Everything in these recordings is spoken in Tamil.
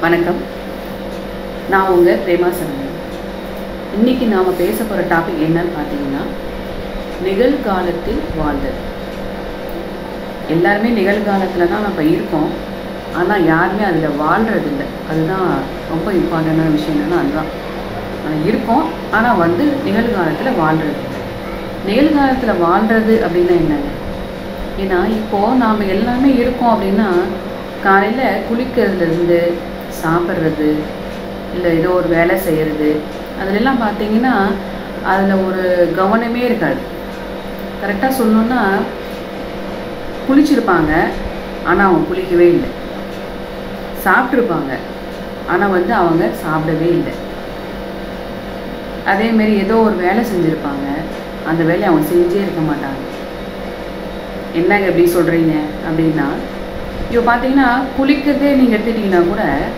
வணக்கம் நான் உங்கள் பிரேமா சரணன் இன்னைக்கு நாம் பேச போகிற டாபிக் என்னன்னு பார்த்தீங்கன்னா நிகழ்காலத்தில் வாழ்தல் எல்லாருமே நிகழ்காலத்தில் தான் நம்ம இருக்கோம் ஆனால் யாருமே அதில் வாழ்கிறது இல்லை அதுதான் ரொம்ப இம்பார்ட்டண்டான விஷயம் என்னன்னா அதுதான் ஆனால் இருக்கோம் ஆனால் வந்து நிகழ்காலத்தில் வாழ்கிறது இல்லை நிகழ்காலத்தில் வாழ்கிறது அப்படின்னா என்னங்க ஏன்னா இப்போது நாம் எல்லாமே இருக்கோம் அப்படின்னா காலையில் குளிக்கிறதுலேருந்து சாப்பிட்றது இல்லை ஏதோ ஒரு வேலை செய்கிறது அதிலெல்லாம் பார்த்தீங்கன்னா அதில் ஒரு கவனமே இருக்காது கரெக்டாக சொல்லணுன்னா குளிச்சிருப்பாங்க ஆனால் அவங்க குளிக்கவே இல்லை சாப்பிட்ருப்பாங்க ஆனால் வந்து அவங்க சாப்பிடவே இல்லை அதேமாரி ஏதோ ஒரு வேலை செஞ்சுருப்பாங்க அந்த வேலையை அவங்க செஞ்சே இருக்க மாட்டாங்க என்னங்க எப்படி சொல்கிறீங்க அப்படின்னா இப்போ பார்த்தீங்கன்னா குளிக்கிறதே நீங்கள் எடுத்துட்டிங்கன்னா கூட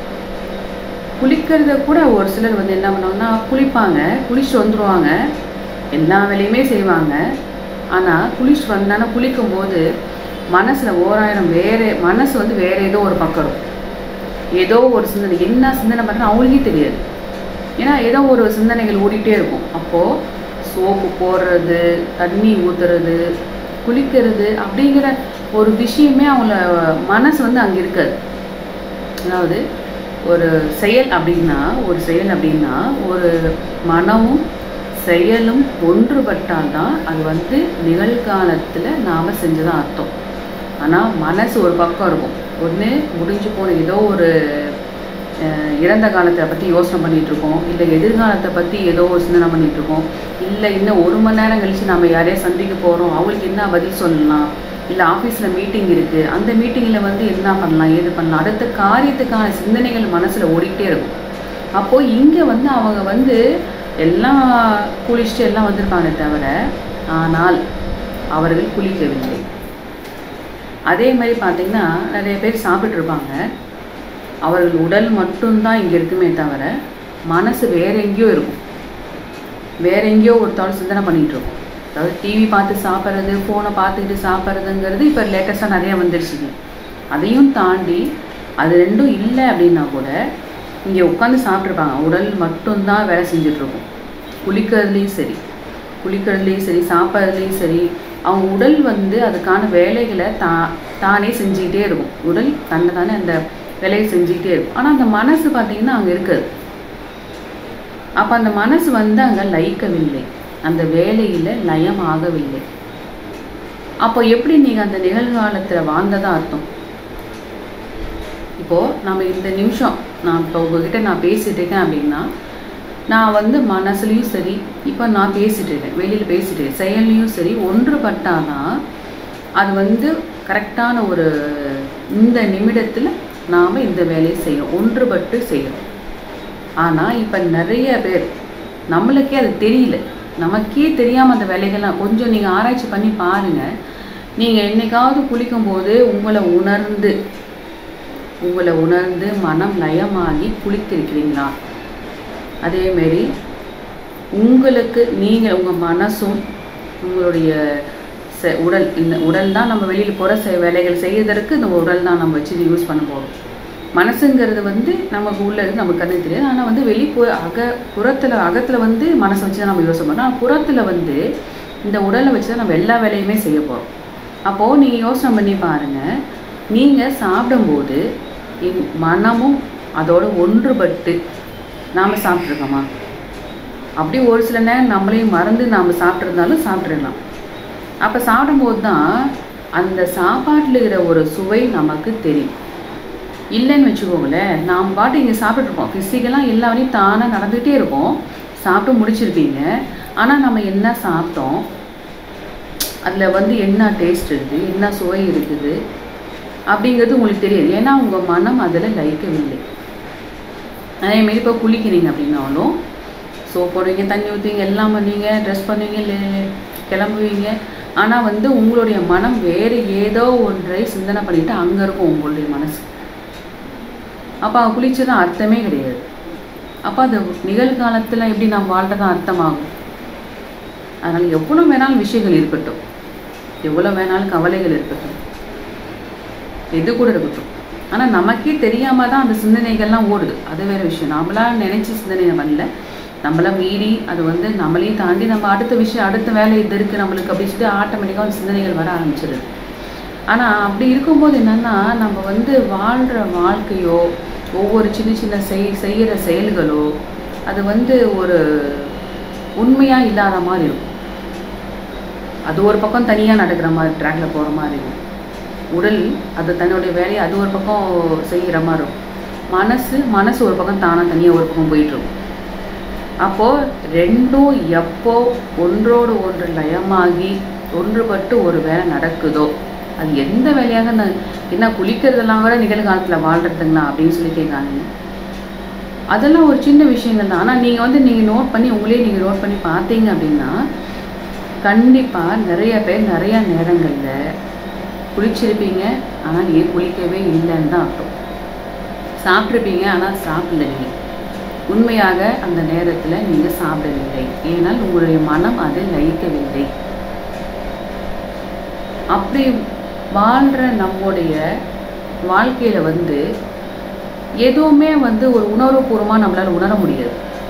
குளிக்கிறத கூட ஒரு சிலர் வந்து என்ன பண்ணுவாங்கன்னா குளிப்பாங்க குளிச்சுட்டு வந்துடுவாங்க எல்லா வேலையுமே செய்வாங்க ஆனால் குளிச்சுட்டு வந்தானா குளிக்கும்போது மனசில் ஓராயிரம் வேறு மனசு வந்து வேறு ஏதோ ஒரு பக்கம் இருக்கும் ஏதோ ஒரு சிந்தனை என்ன சிந்தனை பண்ணுறா அவங்களுக்கே தெரியாது ஏன்னா ஏதோ ஒரு சிந்தனைகள் ஓடிட்டே இருக்கும் அப்போது சோப்பு போடுறது தண்ணி ஊற்றுறது குளிக்கிறது அப்படிங்கிற ஒரு விஷயமே அவங்கள மனசு வந்து அங்கே இருக்காது அதாவது ஒரு செயல் அப்படின்னா ஒரு செயல் அப்படின்னா ஒரு மனமும் செயலும் ஒன்றுபட்டால் தான் அது வந்து நிகழ்காலத்தில் நாம் செஞ்சதான் அர்த்தம் ஆனால் மனசு ஒரு பக்கம் இருக்கும் ஒன்று முடிஞ்சு போன ஏதோ ஒரு அஹ், இறந்த காலத்தை பற்றி யோசனை பண்ணிகிட்டு இருக்கோம் இல்லை எதிர்காலத்தை பற்றி ஏதோ ஒரு சிந்தனை பண்ணிகிட்டு இருக்கோம் இல்லை இன்னும் ஒரு மணி நேரம் கழித்து நம்ம யாரையா சந்திக்க போகிறோம் அவங்களுக்கு என்ன பதில் சொல்லலாம் இல்லை ஆஃபீஸில் மீட்டிங் இருக்குது அந்த மீட்டிங்கில் வந்து என்ன பண்ணலாம் ஏது பண்ணலாம் அடுத்த காரியத்துக்கான சிந்தனைகள் மனசில் ஓடிக்கிட்டே இருக்கும் அப்போது இங்கே வந்து அவங்க வந்து எல்லாம் குளிச்சுட்டு எல்லாம் வந்திருப்பாங்க தவிர ஆனால் அவர்கள் குளிக்கவில்லை அதே மாதிரி பார்த்தீங்கன்னா நிறைய பேர் சாப்பிட்டு இருப்பாங்க அவர்கள் உடல் மட்டும்தான் இங்கே இருக்குமே தவிர மனசு வேற எங்கேயோ இருக்கும் வேற எங்கேயோ ஒரு தாள் சிந்தனை பண்ணிகிட்டு இருக்கும் அதாவது டிவி பார்த்து சாப்பிட்றது ஃபோனை பார்த்துக்கிட்டு சாப்பிட்றதுங்கிறது இப்போ லேட்டஸ்ட்டாக நிறைய வந்துருச்சுங்க அதையும் தாண்டி அது ரெண்டும் இல்லை அப்படின்னா கூட இங்கே உட்காந்து சாப்பிட்ருப்பாங்க உடல் மட்டும்தான் வேலை செஞ்சிட்ருக்கும் குளிக்கிறதுலேயும் சரி குளிக்கிறதுலேயும் சரி சாப்பிட்றதுலேயும் சரி அவங்க உடல் வந்து அதுக்கான வேலைகளை தா தானே செஞ்சுக்கிட்டே இருக்கும் உடல் தன்னை தானே அந்த வேலையை செஞ்சுக்கிட்டே இருக்கும் ஆனால் அந்த மனசு பார்த்தீங்கன்னா அங்கே இருக்காது அப்போ அந்த மனசு வந்து அங்கே லயிக்கவில்லை அந்த வேலையில் லயம் ஆகவில்லை அப்போ எப்படி நீங்கள் அந்த நிகழ்காலத்தில் வாழ்ந்ததா அர்த்தம் இப்போது நம்ம இந்த நிமிஷம் நான் இப்போ உங்ககிட்ட நான் பேசிகிட்டு இருக்கேன் அப்படின்னா நான் வந்து மனசுலேயும் சரி இப்போ நான் பேசிகிட்டு இருக்கேன் வெளியில் பேசிகிட்டு இருக்கேன் செயல்லையும் சரி ஒன்றுபட்டாதான் அது வந்து கரெக்டான ஒரு இந்த நிமிடத்தில் நாம் இந்த வேலையை செய்யணும் ஒன்றுபட்டு செய்யணும் ஆனால் இப்போ நிறைய பேர் நம்மளுக்கே அது தெரியல நமக்கே தெரியாமல் அந்த வேலைகள்லாம் கொஞ்சம் நீங்கள் ஆராய்ச்சி பண்ணி பாருங்கள் நீங்கள் என்னைக்காவது குளிக்கும்போது உங்களை உணர்ந்து உங்களை உணர்ந்து மனம் லயமாகி குளித்திருக்கிறீங்களா அதேமாரி உங்களுக்கு நீங்கள் உங்கள் மனசும் உங்களுடைய செ உடல் இந்த உடல் தான் நம்ம வெளியில் போகிற செ வேலைகள் செய்யறதற்கு இந்த உடல் தான் நம்ம வச்சு யூஸ் பண்ண போகிறோம் மனசுங்கிறது வந்து நமக்கு உள்ள இருந்து நமக்கு கண்ணு தெரியாது ஆனால் வந்து வெளிப்புற அக புறத்தில் அகத்தில் வந்து மனசை வச்சு தான் நம்ம யோசனை பண்ணோம் ஆனால் புறத்தில் வந்து இந்த உடலை வச்சு தான் நம்ம எல்லா வேலையுமே செய்ய போகிறோம் அப்போது நீங்கள் யோசனை பண்ணி பாருங்கள் நீங்கள் சாப்பிடும்போது என் மனமும் அதோட ஒன்றுபட்டு நாம் சாப்பிட்ருக்கோமா அப்படி ஒரு சில நேரம் நம்மளையும் மறந்து நாம் சாப்பிட்ருந்தாலும் சாப்பிட்றலாம் அப்போ சாப்பிடும்போது தான் அந்த சாப்பாட்டில் இருக்கிற ஒரு சுவை நமக்கு தெரியும் இல்லைன்னு வச்சுக்கோங்களேன் நாம் பாட்டு இங்கே சாப்பிட்ருப்போம் ஃபிசிக்கலாக எல்லா வேலையும் தானாக நடந்துகிட்டே இருக்கும் சாப்பிட்டு முடிச்சிருப்பீங்க ஆனால் நம்ம என்ன சாப்பிட்டோம் அதில் வந்து என்ன டேஸ்ட் இருக்குது என்ன சுவை இருக்குது அப்படிங்கிறது உங்களுக்கு தெரியாது ஏன்னா உங்கள் மனம் அதில் லயிக்கவில்லை அதேமாரி இப்போ குளிக்கிறீங்க அப்படின்னாலும் சோப் போடுவீங்க தண்ணி ஊற்றுவீங்க எல்லாம் பண்ணுவீங்க ட்ரெஸ் பண்ணுவீங்க லே- கிளம்புவீங்க ஆனால் வந்து உங்களுடைய மனம் வேறு ஏதோ ஒன்றை சிந்தனை பண்ணிட்டு அங்கே இருக்கும் உங்களுடைய மனசு அப்போ அவன் குளிச்சது அர்த்தமே கிடையாது அப்போ அது நிகழ்காலத்தில் எப்படி நாம் வாழ்றதா அர்த்தமாகும் அதனால் எவ்வளோ வேணாலும் விஷயங்கள் இருக்கட்டும் எவ்வளோ வேணாலும் கவலைகள் இருக்கட்டும் எது கூட இருக்கட்டும் ஆனால் நமக்கே தெரியாமல் தான் அந்த சிந்தனைகள்லாம் ஓடுது அது வேறு விஷயம் நம்மளா நினச்சி சிந்தனை வரல நம்மள மீறி அது வந்து நம்மளையும் தாண்டி நம்ம அடுத்த விஷயம் அடுத்த வேலை இது இருக்குது நம்மளுக்கு அப்படி சொல்லிட்டு ஆட்டோமேட்டிக்காக அந்த சிந்தனைகள் வர ஆரம்பிச்சிடுது ஆனால் அப்படி இருக்கும்போது என்னென்னா நம்ம வந்து வாழ்கிற வாழ்க்கையோ ஒவ்வொரு சின்ன சின்ன செய் செய்கிற செயல்களோ அது வந்து ஒரு உண்மையாக இல்லாத மாதிரி இருக்கும் அது ஒரு பக்கம் தனியாக நடக்கிற மாதிரி ட்ராக்ல போகிற மாதிரி இருக்கும் உடல் அது தன்னுடைய வேலையை அது ஒரு பக்கம் செய்கிற மாதிரி இருக்கும் மனசு மனசு ஒரு பக்கம் தானாக தனியாக ஒரு பக்கம் போயிட்டுருக்கும் அப்போது ரெண்டும் எப்போ ஒன்றோடு ஒன்று லயமாகி ஒன்றுபட்டு ஒரு வேலை நடக்குதோ அது எந்த வேலையாக நான் என்ன குளிக்கிறதெல்லாம் கூட நிகழ்காலத்தில் வாழ்கிறதுங்களா அப்படின்னு சொல்லி கேட்காங்க அதெல்லாம் ஒரு சின்ன விஷயங்கள் தான் ஆனால் நீங்கள் வந்து நீங்கள் நோட் பண்ணி உங்களே நீங்கள் நோட் பண்ணி பார்த்தீங்க அப்படின்னா கண்டிப்பாக நிறைய பேர் நிறைய நேரங்களில் குளிச்சிருப்பீங்க ஆனால் ஏன் குளிக்கவே இல்லைன்னு தான் அர்த்தம் சாப்பிட்ருப்பீங்க ஆனால் சாப்பிடல நீங்கள் உண்மையாக அந்த நேரத்தில் நீங்கள் சாப்பிடவில்லை ஏனால் உங்களுடைய மனம் அதில் லயிக்கவில்லை அப்படி வாழ்கிற நம்முடைய வாழ்க்கையில் வந்து எதுவுமே வந்து ஒரு உணர்வுபூர்வமாக நம்மளால் உணர முடியாது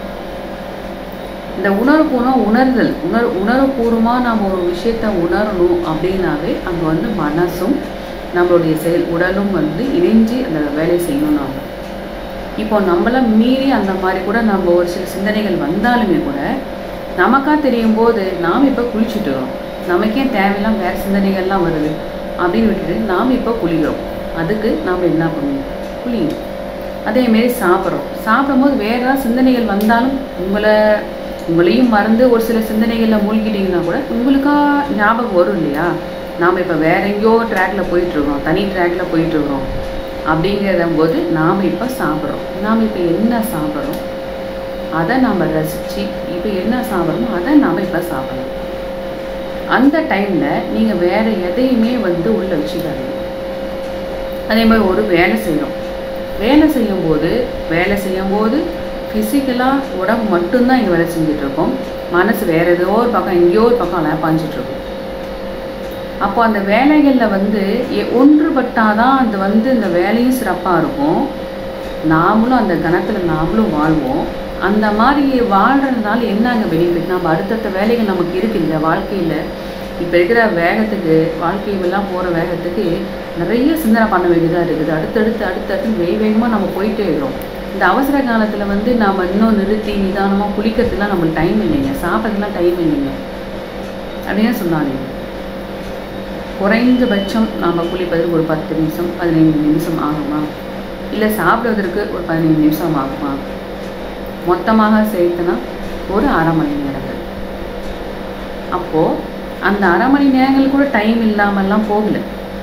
இந்த உணர்வுபூர்வம் உணர்தல் உணர் உணர்வுபூர்வமாக நம்ம ஒரு விஷயத்தை உணரணும் அப்படின்னாவே அங்கே வந்து மனசும் நம்மளுடைய செயல் உடலும் வந்து இணைஞ்சு அந்த வேலையை செய்யணும் நாம இப்போ நம்மள மீறி அந்த மாதிரி கூட நம்ம ஒரு சில சிந்தனைகள் வந்தாலுமே கூட நமக்கா தெரியும் போது நாம் இப்போ குளிச்சுட்டுறோம் நமக்கே தேவையில்லாம் வேறு சிந்தனைகள்லாம் வருது அப்படின்னு விட்டுட்டு நாம் இப்போ குளிக்கிறோம் அதுக்கு நாம் என்ன பண்ணுவோம் குளிக்கணும் அதேமாரி சாப்பிட்றோம் சாப்பிடும்போது வேறு ஏதாவது சிந்தனைகள் வந்தாலும் உங்களை உங்களையும் மறந்து ஒரு சில சிந்தனைகளில் மூழ்கிட்டீங்கன்னா கூட உங்களுக்கா ஞாபகம் வரும் இல்லையா நாம் இப்போ வேற எங்கேயோ ட்ராக்ல போயிட்டுருக்கோம் தனி ட்ராக்ல போயிட்டுருக்கோம் அப்படிங்கிற போது நாம் இப்போ சாப்பிட்றோம் நாம் இப்போ என்ன சாப்பிட்றோம் அதை நாம் ரசித்து இப்போ என்ன சாப்பிட்றோமோ அதை நாம் இப்போ சாப்பிடணும் அந்த டைமில் நீங்கள் வேறு எதையுமே வந்து உள்ளே வச்சுக்காதீங்க அதே மாதிரி ஒரு வேலை செய்கிறோம் வேலை செய்யும்போது வேலை செய்யும்போது ஃபிசிக்கலாக உடம்பு மட்டும்தான் இங்கே வேலை செஞ்சிட்ருக்கோம் மனசு வேறு ஏதோ ஒரு பக்கம் எங்கேயோ ஒரு பக்கம் அலைப்பாஞ்சிட்ருக்கும் அப்போ அந்த வேலைகளில் வந்து எ- ஒன்றுபட்டாதான் அது வந்து இந்த வேலையும் சிறப்பாக இருக்கும் நாமளும் அந்த கணத்தில் நாமளும் வாழ்வோம் அந்த மாதிரி வாழ்கிறதுனால என்ன அங்கே பெனிஃபிட் நம்ம அடுத்தடுத்த வேலைகள் நமக்கு இருக்கு இந்த வாழ்க்கையில் இப்போ இருக்கிற வேகத்துக்கு வாழ்க்கையெல்லாம் போகிற வேகத்துக்கு நிறைய சிந்தனை பண்ண வேண்டியதாக இருக்குது அடுத்தடுத்து அடுத்தடுத்து வேக வேகமாக நம்ம போயிட்டே இருக்கிறோம் இந்த அவசர காலத்தில் வந்து நாம் இன்னும் நிறுத்தி நிதானமாக குளிக்கிறதுக்குலாம் நம்மளுக்கு டைம் இல்லைங்க சாப்பிட்றதுக்குலாம் டைம் இல்லைங்க அப்படின்னு சொன்னாங்க குறைந்தபட்சம் நாம் குளிப்பதற்கு ஒரு பத்து நிமிஷம் பதினைந்து நிமிஷம் ஆகுமா இல்லை சாப்பிடுவதற்கு ஒரு பதினைந்து நிமிஷம் ஆகுமா மொத்தமாக சேர்த்துனா ஒரு அரை மணி நேரங்கள் அப்போது அந்த அரை மணி நேரங்கள் கூட டைம் இல்லாமல்லாம் போகல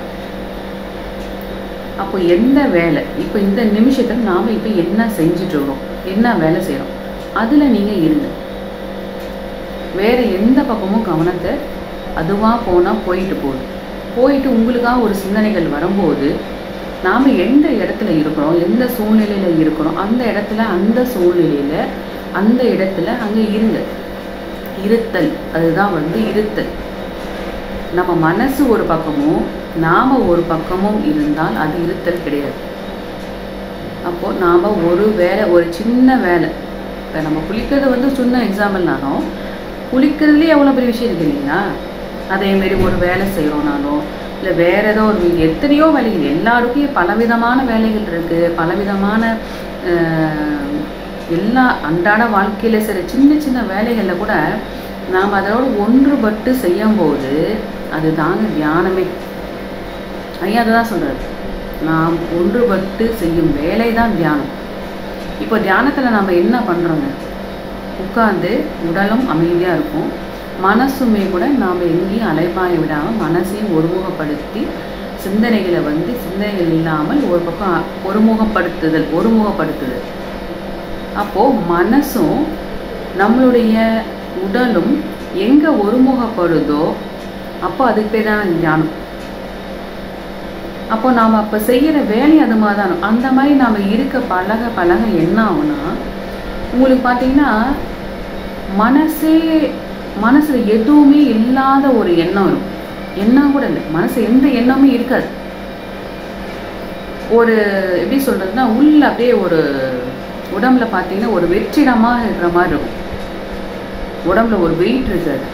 அப்போ எந்த வேலை இப்போ இந்த நிமிஷத்தில் நாம் இப்போ என்ன செஞ்சுட்டு இருக்கோம் என்ன வேலை செய்கிறோம் அதில் நீங்கள் இருங்க வேறு எந்த பக்கமும் கவனத்தை அதுவாக போனால் போயிட்டு போகுது போயிட்டு உங்களுக்காக ஒரு சிந்தனைகள் வரும்போது நாம் எந்த இடத்துல இருக்கிறோம் எந்த சூழ்நிலையில் இருக்கிறோம் அந்த இடத்துல அந்த சூழ்நிலையில் அந்த இடத்துல அங்கே இருங்க இருத்தல் அதுதான் வந்து இருத்தல் நம்ம மனசு ஒரு பக்கமும் நாம் ஒரு பக்கமும் இருந்தால் அது இருத்தல் கிடையாது அப்போது நாம் ஒரு வேலை ஒரு சின்ன வேலை இப்போ நம்ம குளிக்கிறது வந்து சின்ன எக்ஸாம்பிள்னாலும் குளிக்கிறதுலேயே எவ்வளோ பெரிய விஷயம் இருக்கு இல்லைங்களா அதேமாரி ஒரு வேலை செய்கிறோம்னாலும் இல்லை வேறு ஏதோ ஒரு வி- எத்தனையோ வேலைகள் எல்லாருக்கும் பலவிதமான வேலைகள் இருக்குது பலவிதமான ஆஹ், எல்லா அன்றாட வாழ்க்கையில் சில சின்ன சின்ன வேலைகளில் கூட நாம் அதோடு ஒன்றுபட்டு செய்யும்போது அது தாங்க தியானமே ஐயா அதை தான் சொல்கிறார் நாம் ஒன்றுபட்டு செய்யும் வேலை தான் தியானம் இப்போ தியானத்தில் நம்ம என்ன பண்ணுறோங்க உட்கார்ந்து உடலும் அமைதியாக இருக்கும் மனசுமே கூட நாம் எங்கேயும் அலைபாய விடாமல் மனசையும் ஒருமுகப்படுத்தி சிந்தனைகளை வந்து சிந்தனைகள் இல்லாமல் ஒரு பக்கம் ஒருமுகப்படுத்துதல் ஒருமுகப்படுத்துதல் அப்போது மனசும் நம்மளுடைய உடலும் எங்கே ஒருமுகப்படுதோ அப்போ அதுக்கு பேர் தான் தியானம் அப்போ நாம் அப்போ செய்கிற வேலை அது மாதிரி தான் அந்த மாதிரி நாம் இருக்க பழக பழக என்ன ஆகும்னா உங்களுக்கு பார்த்தீங்கன்னா மனசே மனசில் எதுவுமே இல்லாத ஒரு எண்ணம் இருக்கும் எண்ணம் கூட இல்லை மனசு எந்த எண்ணமுமே இருக்காது ஒரு எப்படி சொல்கிறதுனா உள்ள அப்படியே ஒரு உடம்புல பார்த்தீங்கன்னா ஒரு வெற்றிடமாக இருக்கிற மாதிரி இருக்கும் உடம்புல ஒரு வெயிட் இருக்காது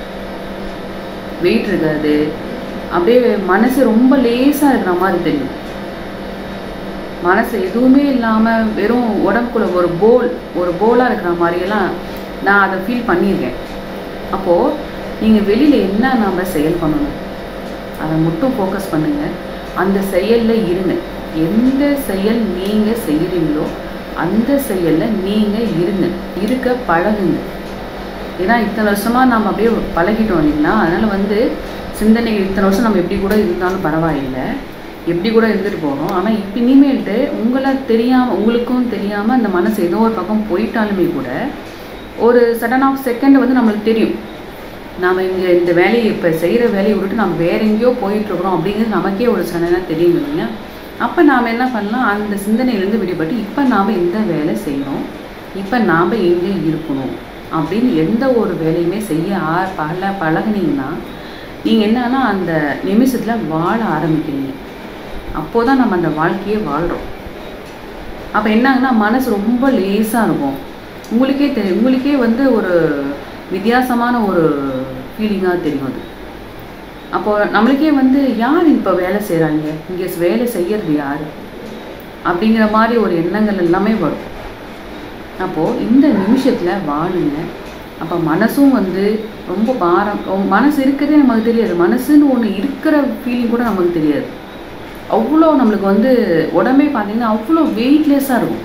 வெயிட் இருக்காது அப்படியே மனசு ரொம்ப லேசாக இருக்கிற மாதிரி தெரியும் மனசு எதுவுமே இல்லாமல் வெறும் உடம்புக்குள்ள ஒரு போல் ஒரு போலாக இருக்கிற மாதிரியெல்லாம் நான் அதை ஃபீல் பண்ணியிருக்கேன் அப்போது நீங்கள் வெளியில் என்ன நாம் செயல் பண்ணணும் அதை மட்டும் ஃபோக்கஸ் பண்ணுங்கள் அந்த செயலில் இருங்க எந்த செயல் நீங்கள் செய்கிறீங்களோ அந்த செயலில் நீங்கள் இருங்க இருக்க பழகுங்க ஏன்னா இத்தனை வருஷமாக நம்ம அப்படியே பழகிட்டோம் இல்லைங்களா அதனால் வந்து சிந்தனைகள் இத்தனை வருஷம் நம்ம எப்படி கூட இருந்தாலும் பரவாயில்லை எப்படி கூட இருந்துட்டு போகிறோம் ஆனால் இப்போ இனிமேல்ட்டு உங்களை தெரியாமல் உங்களுக்கும் தெரியாமல் அந்த மனசு ஏதோ ஒரு பக்கம் போயிட்டாலுமே கூட ஒரு சடன் ஆஃப் செகண்ட் வந்து நம்மளுக்கு தெரியும் நாம் இங்கே இந்த வேலையை இப்போ செய்கிற வேலையை விட்டுட்டு நம்ம வேற எங்கேயோ போயிட்டுருக்குறோம் அப்படிங்கிறது நமக்கே ஒரு சடனாக தெரியும் இல்லைங்க அப்போ நாம் என்ன பண்ணலாம் அந்த சிந்தனையிலேருந்து விடுபட்டு இப்போ நாம் எந்த வேலை செய்கிறோம் இப்போ நாம் எங்கே இருக்கணும் அப்படின்னு எந்த ஒரு வேலையுமே செய்ய ஆ பல பழகுனீங்கன்னா நீங்கள் என்னன்னா அந்த நிமிஷத்தில் வாழ ஆரம்பிக்கிறீங்க அப்போ தான் நம்ம அந்த வாழ்க்கையே வாழ்கிறோம் அப்போ என்னாங்கன்னா மனசு ரொம்ப லேசாக இருக்கும் உங்களுக்கே தெரியும் உங்களுக்கே வந்து ஒரு வித்தியாசமான ஒரு ஃபீலிங்காக தெரியும் அது அப்போ நம்மளுக்கே வந்து யார் இப்போ வேலை செய்கிறாங்க இங்கே வேலை செய்யறது யார் அப்படிங்கிற மாதிரி ஒரு எண்ணங்கள் எல்லாமே வரும் அப்போது இந்த நிமிஷத்தில் வாழுங்க அப்போ மனசும் வந்து ரொம்ப பாரம் ரொம்ப- மனசு இருக்கிறதே நமக்கு தெரியாது மனசுன்னு ஒன்று இருக்கிற ஃபீலிங் கூட நமக்கு தெரியாது அவ்வளோ நம்மளுக்கு வந்து உடம்பே பார்த்தீங்கன்னா அவ்வளோ வெயிட்லெஸ்ஸாக இருக்கும்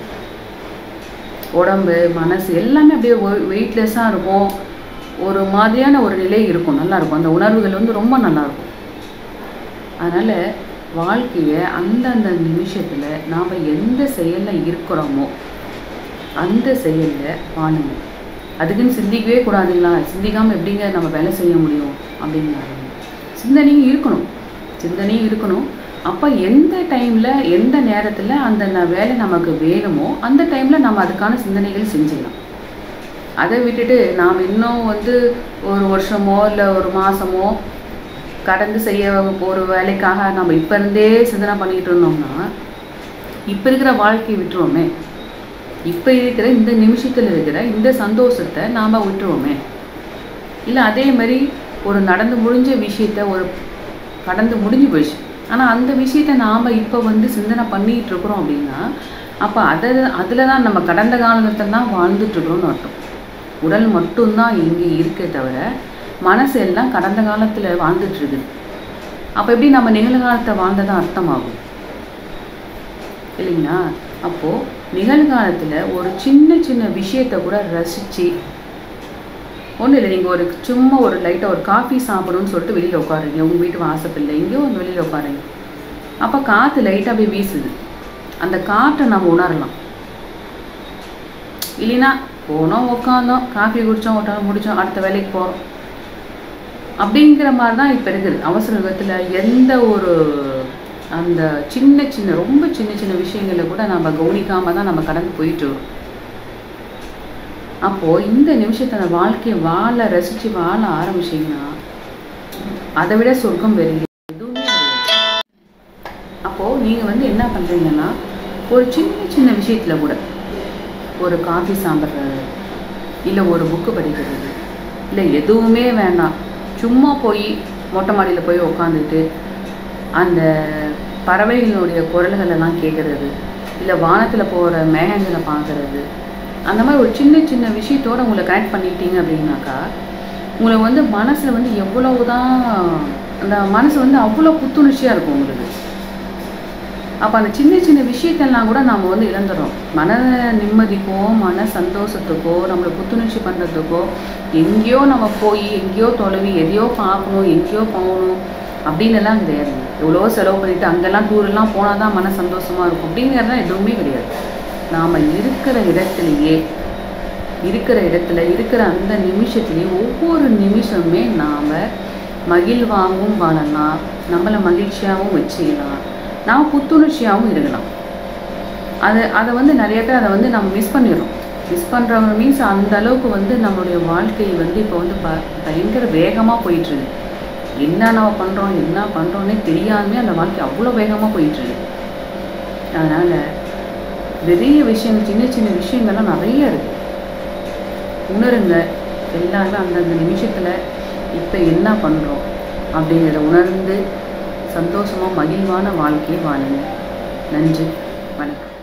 உடம்பு மனசு எல்லாமே அப்படியே வெயிட்லெஸ்ஸாக இருக்கும் ஒரு மாதிரியான ஒரு நிலை இருக்கும் நல்லா இருக்கும் அந்த உணர்வுகள் வந்து ரொம்ப நல்லா இருக்கும் அதனால் வாழ்க்கையை அந்தந்த நிமிஷத்தில் நாம் எந்த செயலில் இருக்கிறோமோ அந்த செயலில் வாழுங்க அதுக்குன்னு சிந்திக்கவே கூடாதுங்களா சிந்திக்காமல் எப்படிங்க நம்ம வேலை செய்ய முடியும் அப்படிங்கிறாங்க சிந்தனையும் இருக்கணும் சிந்தனையும் இருக்கணும் அப்போ எந்த டைமில் எந்த நேரத்தில் அந்த ந- வேலை நமக்கு வேணுமோ அந்த டைமில் நம்ம அதுக்கான சிந்தனைகள் செஞ்சிடலாம் அதை விட்டுட்டு நாம் இன்னும் வந்து ஒரு வருஷமோ இல்லை ஒரு மாதமோ கடந்து செய்ய ஒரு வேலைக்காக நம்ம இப்போ இருந்தே சிந்தனை பண்ணிட்டு இருந்தோம்னா இப்போ இருக்கிற வாழ்க்கையை விட்டுருவோமே இப்போ இருக்கிற இந்த நிமிஷத்தில் இருக்கிற இந்த சந்தோஷத்தை நாம் விட்டுருவோமே இல்லை அதே மாதிரி ஒரு நடந்து முடிஞ்ச விஷயத்த ஒரு கடந்து முடிஞ்சு போயிடுச்சு ஆனால் அந்த விஷயத்த நாம் இப்போ வந்து சிந்தனை பண்ணிகிட்டு இருக்கிறோம் அப்படின்னா அப்போ அதை அதில் தான் நம்ம கடந்த காலத்தை தான் வாழ்ந்துட்டு இருக்கிறோம்னு அர்த்தம் உடல் மட்டும்தான் இங்கே இருக்கே தவிர மனசு எல்லாம் கடந்த காலத்தில் வாழ்ந்துட்டு இருக்குது அப்போ எப்படி நம்ம நிகழ்காலத்தை வாழ்ந்ததான் அர்த்தமாகும் இல்லைங்களா அப்போது நிகழ்காலத்தில் ஒரு சின்ன சின்ன விஷயத்தை கூட ரசித்து ஒன்றும் இல்லை நீங்கள் ஒரு சும்மா ஒரு லைட்டாக ஒரு காஃபி சாப்பிடணும்னு சொல்லிட்டு வெளியில் உட்காருங்க உங்கள் வீட்டு வாசப்பில்லை எங்கேயோ வந்து வெளியில் உட்காருங்க அப்போ காற்று லைட்டாக அப்படியே வீசுது அந்த காற்றை நம்ம உணரலாம் இல்லைன்னா போனோம் உட்காந்தோம் காஃபி குடித்தோம் ஒட்டாலும் முடித்தோம் அடுத்த வேலைக்கு போகிறோம் அப்படிங்கிற மாதிரி தான் இப்போ இருக்குது அவசர விதத்தில் எந்த ஒரு அந்த சின்ன சின்ன ரொம்ப சின்ன சின்ன விஷயங்களை கூட நம்ம கவனிக்காமல் தான் நம்ம கடந்து போயிட்டு வரோம் அப்போது இந்த நிமிஷத்தை அந்த வாழ்க்கையை வாழ ரசித்து வாழ ஆரம்பிச்சிங்கன்னா அதை விட சொர்க்கம் வேறு எதுவுமே கிடையாது அப்போது நீங்கள் வந்து என்ன பண்ணுறீங்கன்னா ஒரு சின்ன சின்ன விஷயத்தில் கூட ஒரு காஃபி சாப்பிட்றது இல்லை ஒரு புக்கு படிக்கிறது இல்லை எதுவுமே வேண்டாம் சும்மா போய் மொட்டை மாடியில் போய் உக்காந்துட்டு அந்த பறவைகளுடைய குரல்கள் எல்லாம் கேட்குறது இல்லை வானத்தில் போகிற மேகங்களை பார்க்குறது அந்த மாதிரி ஒரு சின்ன சின்ன விஷயத்தோட உங்களை கனெக்ட் பண்ணிக்கிட்டீங்க அப்படின்னாக்கா உங்களை வந்து மனசில் வந்து எவ்வளவு தான் அந்த மனசு வந்து அவ்வளோ புத்துணர்ச்சியாக இருக்கும் உங்களுக்கு அப்போ அந்த சின்ன சின்ன விஷயத்தெல்லாம் கூட நாம் வந்து இழந்துடுறோம் மன நிம்மதிக்கோ மன சந்தோஷத்துக்கோ நம்மளை புத்துணர்ச்சி பண்ணுறதுக்கோ எங்கேயோ நம்ம போய் எங்கேயோ தொலைவி எதையோ பார்க்கணும் எங்கேயோ போகணும் அப்படின்னு எல்லாம் கிடையாது எவ்வளோ செலவு பண்ணிட்டு அங்கெல்லாம் டூரெல்லாம் போனால் தான் மன சந்தோஷமாக இருக்கும் அப்படிங்கிறதெல்லாம் எதுவுமே கிடையாது நாம் இருக்கிற இடத்துலையே இருக்கிற இடத்துல இருக்கிற அந்த நிமிஷத்துலேயே ஒவ்வொரு நிமிஷமே நாம் மகிழ்வாகவும் வாழலாம் நம்மளை மகிழ்ச்சியாகவும் வச்சுக்கலாம் நாம் புத்துணர்ச்சியாகவும் இருக்கலாம் அது அதை வந்து நிறைய பேர் அதை வந்து நம்ம மிஸ் பண்ணிடுறோம் மிஸ் பண்ணுறவங்க மீன்ஸ் அந்த அளவுக்கு வந்து நம்மளுடைய வாழ்க்கை வந்து இப்போ வந்து ப பயங்கர வேகமாக போயிட்டுருக்கு என்ன நம்ம பண்ணுறோம் என்ன பண்ணுறோன்னே தெரியாமே அந்த வாழ்க்கை அவ்வளோ வேகமாக போயிட்டுருக்கு அதனால் பெரிய விஷயம் சின்ன சின்ன விஷயங்கள்லாம் நிறைய இருக்குது உணருங்க எல்லாருமே அந்தந்த நிமிஷத்தில் இப்போ என்ன பண்ணுறோம் அப்படிங்கிறத உணர்ந்து சந்தோஷமாக மகிழ்வான வாழ்க்கையை வாழுங்க நன்றி வணக்கம்